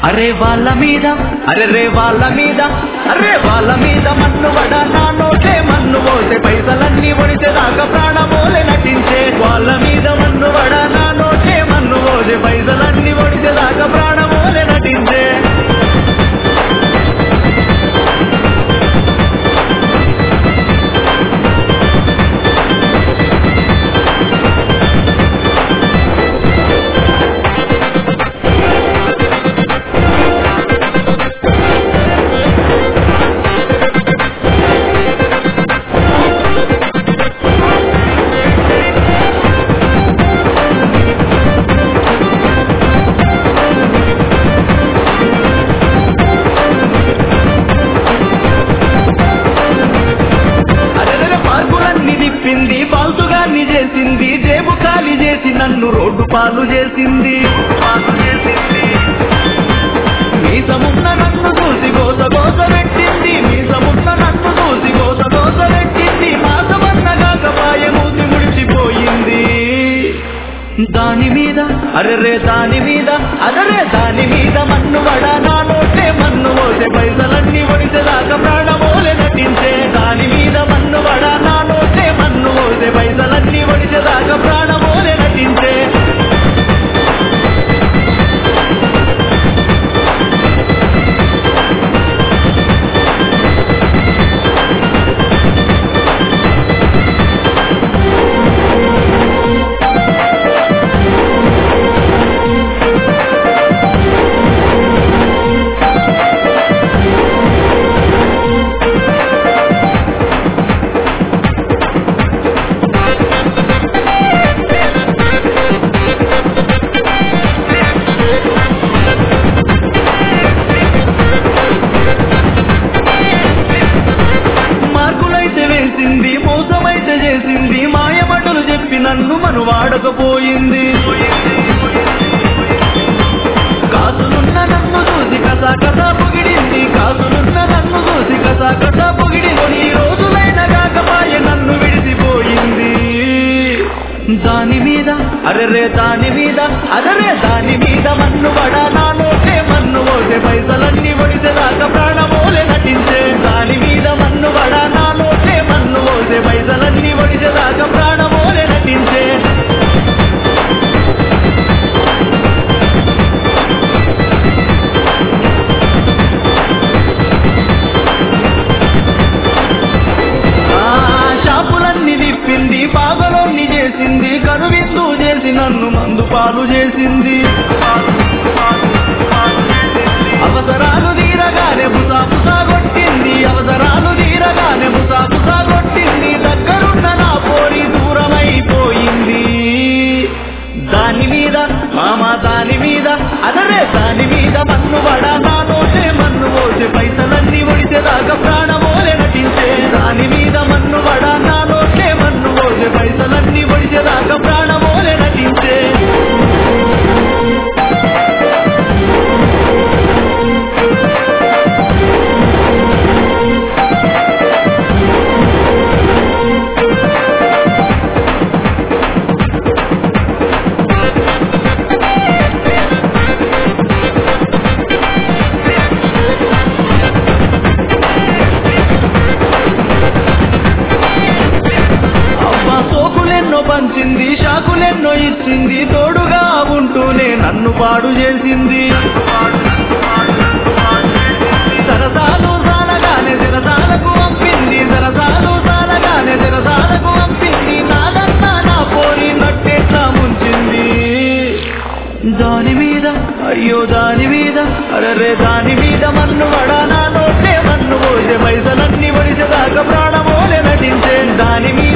అరే వాళ్ళ మీద అరే రే వాళ్ళ మీద అరే వాళ్ళ మీద మన్ను వడ నా నోటే మన్ను పోసే పైసలన్నీ ఒడిచేదాకా ప్రాణమోలే నటించే వాళ్ళ మీద మన్ను వడ నా నోటే మన్ను పోసే పైసలన్నీ ఒడిచేదాకా ప్రాణమోలే నటించే అరెరె పార్కులన్నీ తిప్పింది పాల్తుగాన్ని చేసింది జేబు ఖాళీ చేసి నన్ను రోడ్డు పాలు చేసింది మీసమున్న నన్ను చూసి గోస గోస పెట్టింది మీసమున్న నన్ను చూసి గోస గోస పెట్టింది మాసమన్న కాకపాయ మూసి ముడిచిపోయింది దాని మీద అరెరే దాని మీద అదరే దాని మీద మన్ను వడ నా నోటే మన్ను పోసే పైసలన్నీ ఒడిసేదాకా ప్రాణమోలే నటించే దాని మీద మన్ను వడ నా నోటే మన్ను పోసే పైసలన్నీ ఒడిసేదాకా ప్రాణమోలే నటించే మార్కులైతే వేసింది మోసమైతే చేసింది మాయమటలు చెప్పి నన్ను మను వాడకపోయింది కాసులున్న నన్ను చూసి కసా కసా పొగిడింది కాసులున్న నన్ను చూసి కసా కసా పొగిడింది ఈ రోజులైన కాకపాయ నన్ను విడిసిపోయింది దాని మీద అరెరే దాని మీద అదరే దాని మీద మన్ను వడ నా నోటే మన్ను ఓసే పైసలన్నీ ఒడిసేదాకా ప్రాణమోలే నటించే దాని మీద మన్ను వడ నా నోటే మన్ను ఓసే పైసలన్నీ ఒడిసేదాకా ప్రాణమోలే నటించే ఆ షాపులన్నీ తిప్పింది పాగలోన్ని చేసింది కనువిందు చేసి నన్ను మందు పాలు చేసింది అవసరాలు తీరగానే బుసా బుసా కొట్టింది అవసరాలు తీరగానే బుసా బుసా కొట్టింది దగ్గరున్న నా పోరి దూరమైపోయింది దాని మీద మామ దాని మీద అదరే దాని మీద మన్ను వడ నా నోటే మన్ను పోసే పైసలన్నీ ఒడిసేదాకా ప్రాణమోలే నటించే దాని మీద మన్ను వడ నా నోటే మన్ను పోసే పైసలన్నీ ఒడిసేదాకా ప్రాణమోలే నటించే అబ్బా సోకులెన్నో పంచింది షాకులెన్నో ఇచ్చింది తోడుగా ఉంటూనే నన్ను పాడు చేసింది సరసాలు సాలగానే సరసాలకు పంపింది సరసాలు సాలగానే సరసాలకు పంపింది నాదంతా నా పోయి నట్టెట్లా ముంచింది దాని మీద అయ్యో దాని మీద అరరే దాని మీద మన్ను వడ నా నోటే మన్ను పోసే పైసలన్నీ ఒడిసేదాకా ప్రాణమోలే నటించే దాని మీద